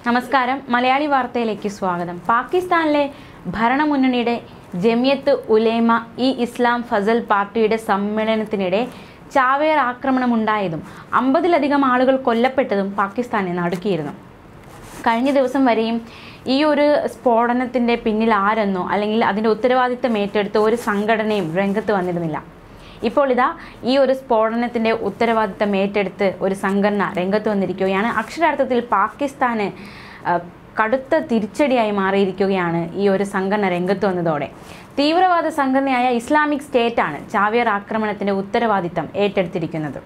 നമസ്കാരം മലയാളി വാർത്തയിലേക്ക് സ്വാഗതം പാകിസ്ഥാനിലെ ഭരണമുന്നണിയുടെ ജമിയത്ത് ഉലേമ ഇ ഇസ്ലാം ഫസൽ പാർട്ടിയുടെ സമ്മേളനത്തിനിടെ ചാവേർ ആക്രമണമുണ്ടായതും അമ്പതിലധികം ആളുകൾ കൊല്ലപ്പെട്ടതും പാകിസ്ഥാനെ നടുക്കിയിരുന്നു കഴിഞ്ഞ ദിവസം വരെയും ഈ ഒരു സ്ഫോടനത്തിൻ്റെ പിന്നിൽ ആരെന്നോ അല്ലെങ്കിൽ അതിൻ്റെ ഉത്തരവാദിത്തം ഏറ്റെടുത്ത ഒരു സംഘടനയും രംഗത്ത് വന്നിരുന്നില്ല ഇപ്പോൾ ഇതാ ഈ ഒരു സ്ഫോടനത്തിൻ്റെ ഉത്തരവാദിത്തം ഏറ്റെടുത്ത് ഒരു സംഘടന രംഗത്ത് വന്നിരിക്കുകയാണ് അക്ഷരാർത്ഥത്തിൽ പാകിസ്ഥാന് ആ, കടുത്ത തിരിച്ചടിയായി മാറിയിരിക്കുകയാണ് ഈ ഒരു സംഘടന രംഗത്ത് വന്നതോടെ തീവ്രവാദ സംഘടനയായ ഇസ്ലാമിക് സ്റ്റേറ്റാണ് ചാവേർ ആക്രമണത്തിൻ്റെ ഉത്തരവാദിത്തം ഏറ്റെടുത്തിരിക്കുന്നത്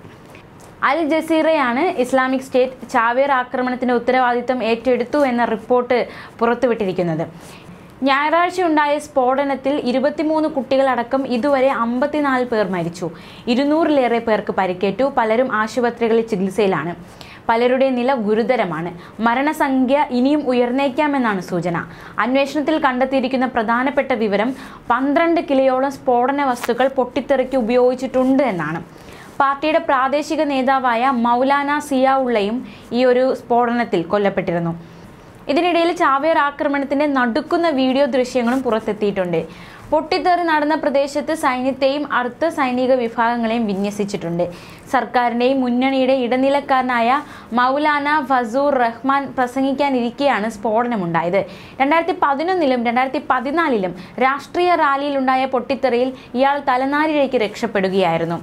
അൽ ജസീറയാണ് ഇസ്ലാമിക് സ്റ്റേറ്റ് ചാവേർ ആക്രമണത്തിന്റെ ഉത്തരവാദിത്തം ഏറ്റെടുത്തു എന്ന റിപ്പോർട്ട് പുറത്തുവിട്ടിരിക്കുന്നത് ഞായറാഴ്ച ഉണ്ടായ സ്ഫോടനത്തിൽ ഇരുപത്തിമൂന്ന് കുട്ടികളടക്കം ഇതുവരെ അമ്പത്തിനാല് പേർ മരിച്ചു ഇരുന്നൂറിലേറെ പേർക്ക് പരിക്കേറ്റു പലരും ആശുപത്രികളിൽ ചികിത്സയിലാണ് പലരുടെ നില ഗുരുതരമാണ് മരണസംഖ്യ ഇനിയും ഉയർന്നേക്കാമെന്നാണ് സൂചന അന്വേഷണത്തിൽ കണ്ടെത്തിയിരിക്കുന്ന പ്രധാനപ്പെട്ട വിവരം പന്ത്രണ്ട് കിലോയോളം സ്ഫോടന വസ്തുക്കൾ പൊട്ടിത്തെറിക്ക് ഉപയോഗിച്ചിട്ടുണ്ട് എന്നാണ് പാർട്ടിയുടെ പ്രാദേശിക നേതാവായ മൗലാന സിയാവുള്ളയും ഈ ഒരു സ്ഫോടനത്തിൽ കൊല്ലപ്പെട്ടിരുന്നു ഇതിനിടയിൽ ചാവേർ ആക്രമണത്തിന്റെ നടുക്കുന്ന വീഡിയോ ദൃശ്യങ്ങളും പുറത്തെത്തിയിട്ടുണ്ട് പൊട്ടിത്തെറി നടന്ന പ്രദേശത്ത് സൈന്യത്തെയും അർദ്ധ സൈനിക വിഭാഗങ്ങളെയും വിന്യസിച്ചിട്ടുണ്ട് സർക്കാരിൻ്റെയും മുന്നണിയുടെ ഇടനിലക്കാരനായ മൗലാന ഫസൂർ റഹ്മാൻ പ്രസംഗിക്കാനിരിക്കെയാണ് സ്ഫോടനമുണ്ടായത് രണ്ടായിരത്തി പതിനൊന്നിലും രണ്ടായിരത്തി പതിനാലിലും രാഷ്ട്രീയ റാലിയിലുണ്ടായ പൊട്ടിത്തെറിയിൽ ഇയാൾ തലനാരിഴയ്ക്ക് രക്ഷപ്പെടുകയായിരുന്നു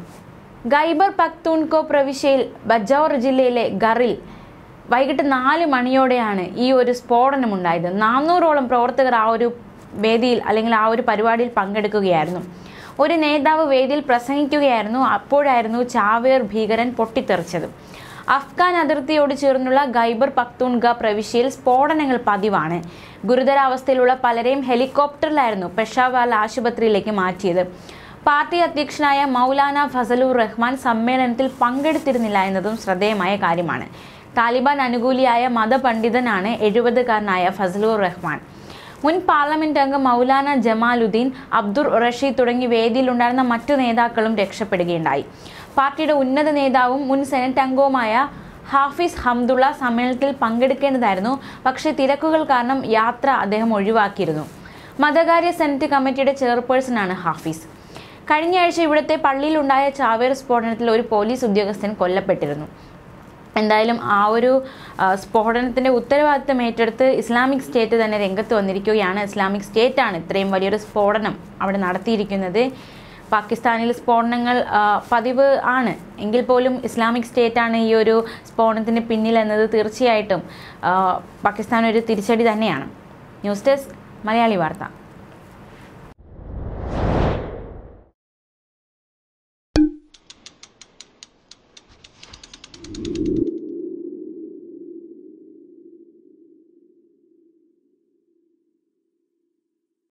ഗൈബർ പക്തൂൺകോ പ്രവിശ്യയിൽ ബജൗർ ജില്ലയിലെ ഗറിൽ വൈകിട്ട് നാല് മണിയോടെയാണ് ഈ ഒരു സ്ഫോടനമുണ്ടായത് നാനൂറോളം പ്രവർത്തകർ ആ ഒരു വേദിയിൽ അല്ലെങ്കിൽ ആ ഒരു പരിപാടിയിൽ പങ്കെടുക്കുകയായിരുന്നു ഒരു നേതാവ് വേദിയിൽ പ്രസംഗിക്കുകയായിരുന്നു അപ്പോഴായിരുന്നു ചാവേർ ഭീകരൻ പൊട്ടിത്തെറിച്ചത് അഫ്ഗാൻ അതിർത്തിയോട് ചേർന്നുള്ള ഗൈബർ പക്തൂൺഗ പ്രവിശ്യയിൽ സ്ഫോടനങ്ങൾ പതിവാണ് ഗുരുതരാവസ്ഥയിലുള്ള പലരെയും ഹെലികോപ്റ്ററിലായിരുന്നു പെഷാവാൽ ആശുപത്രിയിലേക്ക് മാറ്റിയത് പാർട്ടി അധ്യക്ഷനായ മൗലാന ഫസലുർ റഹ്മാൻ സമ്മേളനത്തിൽ പങ്കെടുത്തിരുന്നില്ല എന്നതും ശ്രദ്ധേയമായ കാര്യമാണ് താലിബാൻ അനുകൂലിയായ മതപണ്ഡിതനാണ് എഴുപതുകാരനായ ഫസലുർ റഹ്മാൻ മുൻ പാർലമെന്റ് അംഗം മൗലാന ജമാലുദ്ദീൻ അബ്ദുർ റഷീദ് തുടങ്ങി വേദിയിലുണ്ടായിരുന്ന മറ്റു നേതാക്കളും രക്ഷപ്പെടുകയുണ്ടായി പാർട്ടിയുടെ ഉന്നത നേതാവും മുൻ സെനറ്റ് അംഗവുമായ ഹാഫിസ് ഹംദുള്ള സമ്മേളനത്തിൽ പങ്കെടുക്കേണ്ടതായിരുന്നു പക്ഷേ തിരക്കുകൾ കാരണം യാത്ര അദ്ദേഹം ഒഴിവാക്കിയിരുന്നു മതകാര്യ സെനറ്റ് കമ്മിറ്റിയുടെ ചെയർപേഴ്സണാണ് ഹാഫിസ് കഴിഞ്ഞ ആഴ്ച ഇവിടുത്തെ പള്ളിയിലുണ്ടായ ചാവേർ സ്ഫോടനത്തിൽ ഒരു പോലീസ് ഉദ്യോഗസ്ഥൻ കൊല്ലപ്പെട്ടിരുന്നു എന്തായാലും ആ ഒരു ആ, സ്ഫോടനത്തിൻ്റെ ഉത്തരവാദിത്തം ഏറ്റെടുത്ത് ഇസ്ലാമിക് സ്റ്റേറ്റ് തന്നെ രംഗത്ത് വന്നിരിക്കുകയാണ് ഇസ്ലാമിക് സ്റ്റേറ്റാണ് ഇത്രയും വലിയൊരു സ്ഫോടനം അവിടെ നടത്തിയിരിക്കുന്നത് പാകിസ്ഥാനിൽ സ്ഫോടനങ്ങൾ ആ, പതിവ് ആണ് എങ്കിൽ പോലും ഇസ്ലാമിക് സ്റ്റേറ്റാണ് ഈ ഒരു സ്ഫോടനത്തിന് പിന്നിൽ എന്നത് തീർച്ചയായിട്ടും ആ, പാകിസ്ഥാൻ ഒരു തിരിച്ചടി തന്നെയാണ് ന്യൂസ് ഡെസ്ക് മലയാളി വാർത്ത